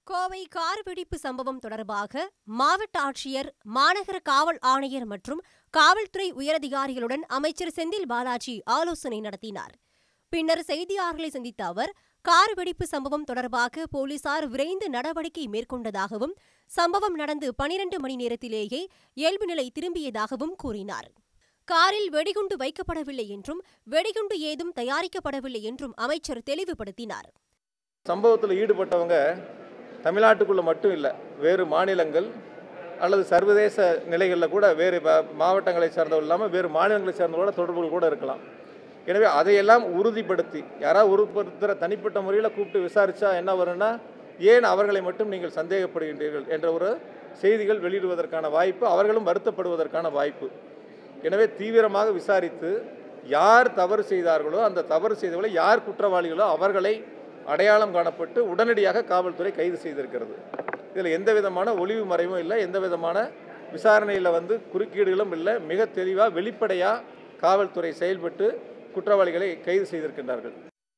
Kovai car வெடிப்பு சம்பவம் தொடர்பாக மாவட்ட ஆட்சியர் மாநகர காவல் ஆணையர் மற்றும் காவல்துறை உயரதிகாரிகளுடன் அமைச்சர் செந்தில் பாலாஜி ஆலோசனை நடத்தினார் பின்னர் செய்தியாளர்களை சந்தித்த அவர் கார் வெடிப்பு சம்பவம் தொடர்பாக போலீசார் விரைந்து நடவடிக்கை மேற்கொண்டதாகவும் சம்பவம் நடந்து பனிரண்டு மணி நேரத்திலேயே இயல்பு நிலை திரும்பியதாகவும் கூறினார் காரில் வெடிகுண்டு வைக்கப்படவில்லை என்றும் வெடிகுண்டு ஏதும் தயாரிக்கப்படவில்லை என்றும் அமைச்சர் தெளிவுபடுத்தினார் சம்பவத்தில் ஈடுபட்டவங்க தமிழ்நாட்டுக்குள்ளே மட்டும் இல்லை வேறு மாநிலங்கள் அல்லது சர்வதேச நிலைகளில் கூட வேறு ப- மாவட்டங்களை சேர்ந்தவர்கள் இல்லாமல் வேறு மாநிலங்களை சேர்ந்தவர்களோட தொடர்புகள் கூட இருக்கலாம் எனவே அதையெல்லாம் உறுதிப்படுத்தி யாராவது ஒருத்தர தனிப்பட்ட முறையில் கூப்பிட்டு விசாரித்தா என்ன வரும்னா ஏன் அவர்களை மட்டும் நீங்கள் சந்தேகப்படுகின்றீர்கள் என்ற ஒரு செய்திகள் வெளியிடுவதற்கான வாய்ப்பு அவர்களும் வருத்தப்படுவதற்கான வாய்ப்பு எனவே தீவிரமாக விசாரித்து யார் தவறு செய்தார்களோ அந்த தவறு செய்தவர்களை யார் குற்றவாளிகளோ அவர்களை அடையாளம் காணப்பட்டு உடனடியாக காவல்துறை கைது செய்திருக்கிறது இதில் எந்த விதமான ஒளிவு மறைவும் இல்லை எந்த விதமான விசாரணையில் வந்து குறுக்கீடுகளும் இல்லை மிக தெளிவாக வெளிப்படையாக காவல்துறை செயல்பட்டு குற்றவாளிகளை கைது செய்திருக்கின்றார்கள்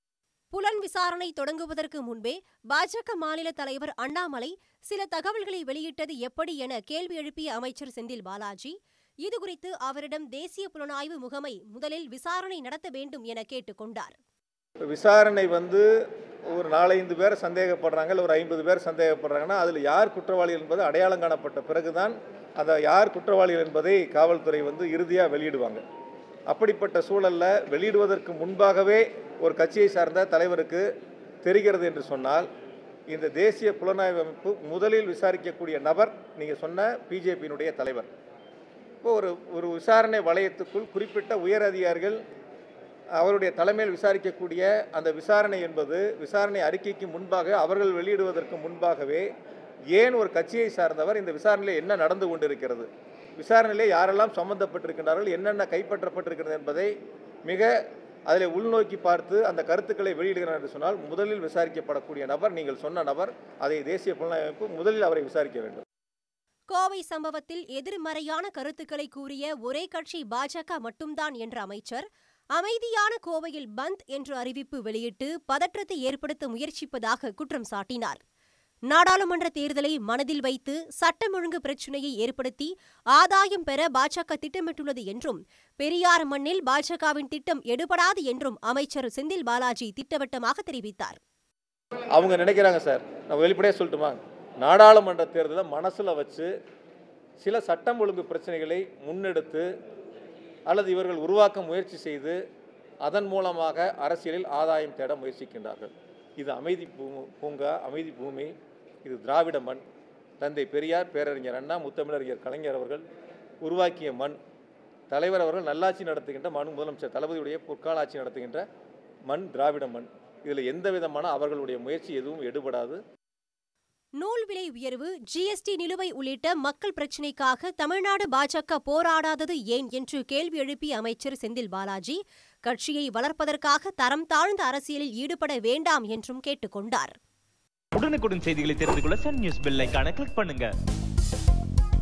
புலன் விசாரணை தொடங்குவதற்கு முன்பே பாஜக மாநில தலைவர் அண்ணாமலை சில தகவல்களை வெளியிட்டது எப்படி என கேள்வி எழுப்பிய அமைச்சர் செந்தில் பாலாஜி இதுகுறித்து அவரிடம் தேசிய புலனாய்வு முகமை முதலில் விசாரணை நடத்த வேண்டும் என கேட்டுக்கொண்டார் விசாரணை வந்து ஒரு நாலஞ்சு பேர் சந்தேகப்படுறாங்க இல்லை ஒரு ஐம்பது பேர் சந்தேகப்படுறாங்கன்னா அதில் யார் குற்றவாளிகள் என்பது அடையாளம் காணப்பட்ட பிறகுதான் அந்த யார் குற்றவாளிகள் என்பதை காவல்துறை வந்து இறுதியாக வெளியிடுவாங்க அப்படிப்பட்ட சூழலில் வெளியிடுவதற்கு முன்பாகவே ஒரு கட்சியை சார்ந்த தலைவருக்கு தெரிகிறது என்று சொன்னால் இந்த தேசிய புலனாய்வு அமைப்பு முதலில் விசாரிக்கக்கூடிய நபர் நீங்கள் சொன்ன பிஜேபியினுடைய தலைவர் இப்போ ஒரு ஒரு விசாரணை வளையத்துக்குள் குறிப்பிட்ட உயர் அதிகாரிகள் அவருடைய தலைமையில் விசாரிக்கக்கூடிய அந்த விசாரணை என்பது விசாரணை அறிக்கைக்கு முன்பாக அவர்கள் வெளியிடுவதற்கு முன்பாகவே ஏன் ஒரு கட்சியை சார்ந்தவர் இந்த விசாரணையில் என்ன நடந்து கொண்டிருக்கிறது விசாரணையிலே யாரெல்லாம் சம்பந்தப்பட்டிருக்கின்றார்கள் என்னென்ன கைப்பற்றப்பட்டிருக்கிறது என்பதை மிக அதில் உள்நோக்கி பார்த்து அந்த கருத்துக்களை வெளியிடுகிறார் என்று சொன்னால் முதலில் விசாரிக்கப்படக்கூடிய நபர் நீங்கள் சொன்ன நபர் அதை தேசிய புலனாய்வு அமைப்பு முதலில் அவரை விசாரிக்க வேண்டும் கோவை சம்பவத்தில் எதிர்மறையான கருத்துக்களை கூறிய ஒரே கட்சி பாஜக மட்டும்தான் என்ற அமைச்சர் அமைதியான கோவையில் பந்த் என்ற அறிவிப்பு வெளியிட்டு பதற்றத்தை ஏற்படுத்த முயற்சிப்பதாக குற்றம் சாட்டினார் நாடாளுமன்ற தேர்தலை மனதில் வைத்து சட்டம் ஒழுங்கு பிரச்சினையை ஏற்படுத்தி ஆதாயம் பெற பாஜக திட்டமிட்டுள்ளது என்றும் பெரியார் மண்ணில் பாஜகவின் திட்டம் எடுபடாது என்றும் அமைச்சர் செந்தில் பாலாஜி திட்டவட்டமாக தெரிவித்தார் அவங்க நினைக்கிறாங்க சார் நான் வெளிப்படையாக சொல்லட்டுமா நாடாளுமன்ற தேர்தலை மனசில் வச்சு சில சட்டம் ஒழுங்கு பிரச்சனைகளை முன்னெடுத்து அல்லது இவர்கள் உருவாக்க முயற்சி செய்து அதன் மூலமாக அரசியலில் ஆதாயம் தேட முயற்சிக்கின்றார்கள் இது அமைதி பூ- பூங்கா அமைதி பூமி இது திராவிட மண் தந்தை பெரியார் பேரறிஞர் அண்ணா முத்தமிழறிஞர் கலைஞர் அவர்கள் உருவாக்கிய மண் தலைவர் அவர்கள் நல்லாட்சி நடத்துகின்ற மண் முதலமைச்சர் தளபதியுடைய பொற்கால ஆட்சி நடத்துகின்ற மண் திராவிட மண் இதில் எந்த விதமான அவர்களுடைய முயற்சி எதுவும் எடுபடாது நூல் விலை உயர்வு ஜிஎஸ்டி நிலுவை உள்ளிட்ட மக்கள் பிரச்சினைக்காக தமிழ்நாடு பாஜக போராடாதது ஏன் என்று கேள்வி எழுப்பிய அமைச்சர் செந்தில் பாலாஜி கட்சியை வளர்ப்பதற்காக தரம் தாழ்ந்த அரசியலில் ஈடுபட வேண்டாம் என்றும் கேட்டுக்கொண்டார் உடனுக்குடன் செய்திகளை தெரிந்து கொள்ள சன் நியூஸ் பெல் ஐகானை கிளிக் பண்ணுங்க